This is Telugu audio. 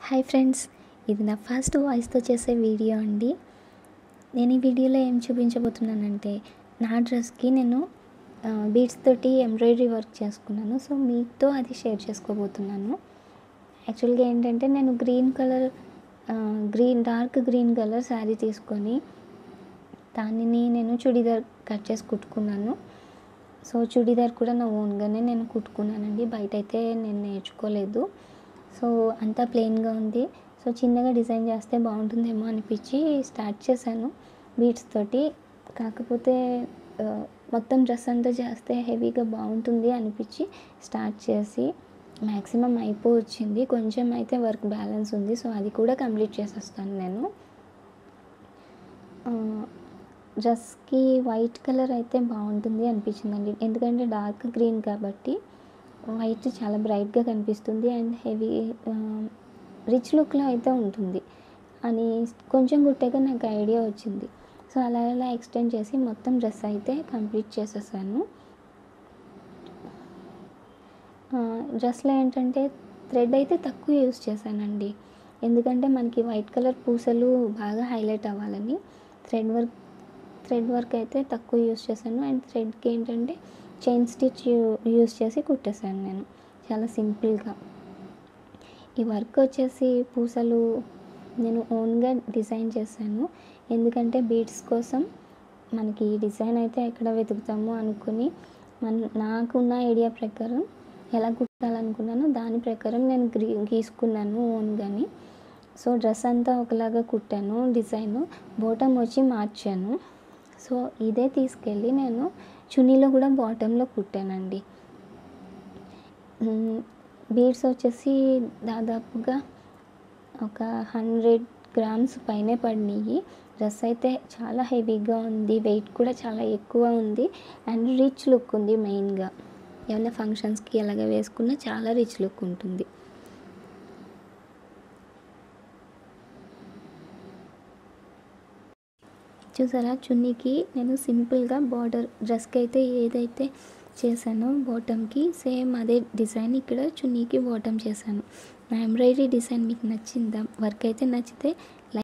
హాయ్ ఫ్రెండ్స్ ఇది నా ఫస్ట్ వాయిస్తో చేసే వీడియో అండి నేను ఈ వీడియోలో ఏం చూపించబోతున్నానంటే నా డ్రెస్కి నేను బీడ్స్ తోటి ఎంబ్రాయిడరీ వర్క్ చేసుకున్నాను సో మీతో అది షేర్ చేసుకోబోతున్నాను యాక్చువల్గా ఏంటంటే నేను green colour green dark green colour sari తీసుకొని దానిని నేను చుడీదార్ కట్ చేసి కుట్టుకున్నాను సో చుడీదార్ కూడా నా ఓన్గానే నేను కుట్టుకున్నానండి బయట అయితే నేను నేర్చుకోలేదు సో అంతా ప్లెయిన్గా ఉంది సో చిన్నగా డిజైన్ చేస్తే బాగుంటుందేమో అనిపించి స్టార్ట్ చేశాను బీట్స్ తోటి కాకపోతే ఆ, మొత్తం డ్రెస్ అంతా చేస్తే హెవీగా బాగుంటుంది అనిపించి స్టార్ట్ చేసి మ్యాక్సిమం అయిపో వచ్చింది కొంచెం అయితే వర్క్ బ్యాలెన్స్ ఉంది సో అది కూడా కంప్లీట్ చేసేస్తాను నేను ఆ, డ్రెస్కి వైట్ కలర్ అయితే బాగుంటుంది అనిపించిందండి ఎందుకంటే డార్క్ గ్రీన్ కాబట్టి వైట్ చాలా బ్రైట్గా కనిపిస్తుంది అండ్ హెవీ రిచ్ లుక్లో అయితే ఉంటుంది అని కొంచెం కుట్టాక నాకు ఐడియా వచ్చింది సో అలా అలా ఎక్స్టెండ్ చేసి మొత్తం డ్రెస్ అయితే కంప్లీట్ చేసేసాను డ్రెస్లో ఏంటంటే థ్రెడ్ అయితే తక్కువ యూస్ చేశానండి ఎందుకంటే మనకి వైట్ కలర్ పూసలు బాగా హైలైట్ అవ్వాలని థ్రెడ్ వర్క్ థ్రెడ్ వర్క్ అయితే తక్కువ యూస్ చేశాను అండ్ థ్రెడ్కి ఏంటంటే చైన్ స్టిచ్ యూస్ చేసి కుట్టేశాను నేను చాలా సింపుల్గా ఈ వర్క్ వచ్చేసి పూసలు నేను ఓన్గా డిజైన్ చేశాను ఎందుకంటే బీడ్స్ కోసం మనకి ఈ డిజైన్ అయితే ఎక్కడ వెతుకుతాము అనుకుని మన నాకున్న ఐడియా ప్రకారం ఎలా కుట్టాలనుకున్నానో దాని ప్రకారం నేను గ్రీ గీసుకున్నాను ఓన్గాని సో డ్రెస్ అంతా ఒకలాగా కుట్టాను డిజైన్ బోటం వచ్చి మార్చాను సో ఇదే తీసుకెళ్ళి నేను చున్నీలో కూడా బాటంలో కుట్టానండి బీడ్స్ వచ్చేసి దాదాపుగా ఒక హండ్రెడ్ గ్రామ్స్ పైనే పడినాయి డ్రెస్ అయితే చాలా హెవీగా ఉంది వెయిట్ కూడా చాలా ఎక్కువ ఉంది అండ్ రిచ్ లుక్ ఉంది మెయిన్గా ఏమైనా ఫంక్షన్స్కి ఎలాగ వేసుకున్నా చాలా రిచ్ లుక్ ఉంటుంది చూసారా చున్నీకి నేను సింపుల్గా బార్డర్ డ్రెస్కి అయితే ఏదైతే చేశానో బాటమ్కి సేమ్ అదే డిజైన్ ఇక్కడ చున్నీకి బాటమ్ చేశాను నా ఎంబ్రాయిడరీ డిజైన్ మీకు నచ్చిందా వర్క్ అయితే నచ్చితే